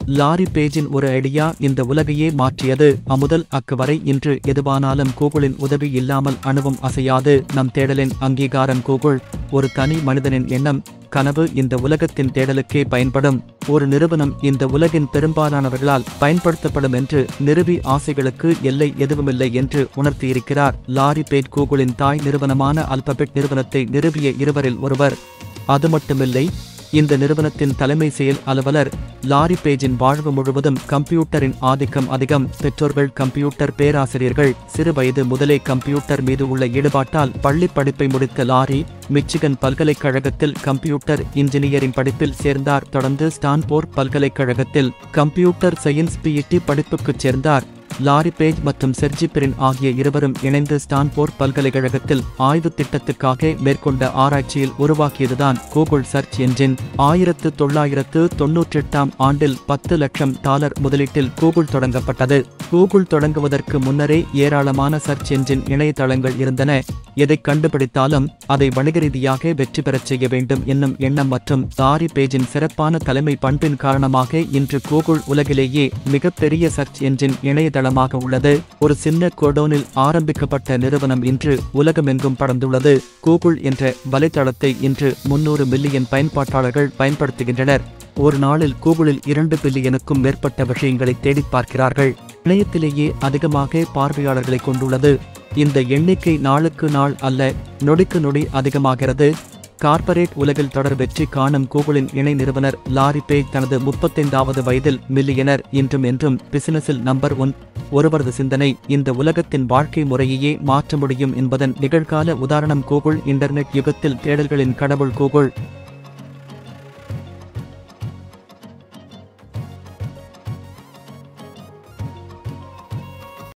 lorry பேஜின் ஒரு idea இந்த உலகையே மாற்றியது அமுதல் அக்கு வரை இன்று எதுவானாலும் கூகுளின் உதவி இல்லாமல் அணுவும் அசையாது நம் தேடலின் அங்கீகாரம் கூகுள் ஒரு தனி மனிதனின் எண்ணம் கனவு இந்த உலகத்தின் தேடலுக்கே பயன்படும் ஒரு நிறுவனம் இந்த உலகின் பெரும்பாலானவர்களால் பயன்படுத்தப்படும் என்று நிறுவி ஆசைகளுக்கு எல்லை எதுவுமில்லை என்று உணர்த்தியிருக்கிறார் லாரி பேட் கூகுளின் தாய் நிறுவனமான அல்பபெட் நிறுவனத்தை நிறுவிய இருவரில் ஒருவர் அது மட்டுமில்லை இந்த நிறுவனத்தின் தலைமை செயல் அலுவலர் லாரி பேஜின் வாழ்வு முழுவதும் கம்ப்யூட்டரின் ஆதிக்கம் அதிகம் பெற்றோர்கள் கம்ப்யூட்டர் பேராசிரியர்கள் சிறு வயது முதலே கம்ப்யூட்டர் மீது உள்ள ஈடுபாட்டால் பள்ளி படிப்பை முடித்த லாரி மிச்சிகன் பல்கலைக்கழகத்தில் கம்ப்யூட்டர் இன்ஜினியரிங் படிப்பில் சேர்ந்தார் தொடர்ந்து ஸ்டான்போர்ட் பல்கலைக்கழகத்தில் கம்ப்யூட்டர் சயின்ஸ் பிஇடி படிப்புக்குச் சேர்ந்தார் லாரி பேஜ் மற்றும் செர்ஜி பிரின் ஆகிய இருவரும் இணைந்து ஸ்டான்போர்ட் பல்கலைக்கழகத்தில் ஆய்வு திட்டத்துக்காக மேற்கொண்ட ஆராய்ச்சியில் உருவாக்கியதுதான் கூகுள் சர்ச் என்ஜின் ஆயிரத்து தொள்ளாயிரத்து தொன்னூற்றெட்டாம் ஆண்டில் பத்து லட்சம் டாலர் முதலீட்டில் கூகுள் தொடங்கப்பட்டது கூகுள் தொடங்குவதற்கு முன்னரே ஏராளமான சர்ச் என்ஜின் இணையதளங்கள் இருந்தன எதை கண்டுபிடித்தாலும் அதை வணிக ரீதியாக வெற்றி பெறச் செய்ய வேண்டும் என்னும் எண்ணம் மற்றும் லாரி பேஜின் சிறப்பான தலைமை பண்பின் காரணமாக இன்று கூகுள் உலகிலேயே மிகப்பெரிய சர்ச் என்ஜின் இணையதளமாக உள்ளது ஒரு சின்ன கோடோனில் ஆரம்பிக்கப்பட்ட நிறுவனம் இன்று உலகமெங்கும் படர்ந்துள்ளது கூகுள் என்ற வலைத்தளத்தை இன்று முன்னூறு மில்லியன் பயன்பாட்டாளர்கள் பயன்படுத்துகின்றனர் ஒரு நாளில் கூகுளில் இரண்டு பில்லியனுக்கும் மேற்பட்ட விஷயங்களை தேடிப் பார்க்கிறார்கள் இணையத்திலேயே அதிகமாக பார்வையாளர்களை கொண்டுள்ளது இந்த எண்ணிக்கை நாளுக்கு நாள் அல்ல நொடிக்கு நொடி அதிகமாகிறது கார்ப்பரேட் உலகில் தொடர் வெற்றி காணும் கூகுளின் இணை நிறுவனர் லாரி பேஜ் தனது முப்பத்தைந்தாவது வயதில் மில்லியனர் இன்றும் என்றும் பிசினஸில் நம்பர் ஒன் ஒருவரது சிந்தனை இந்த உலகத்தின் வாழ்க்கை முறையையே மாற்ற முடியும் என்பதன் நிகழ்கால உதாரணம் கூகுள் இன்டர்நெட் யுகத்தில் தேடல்களின் கடவுள் கூகுள்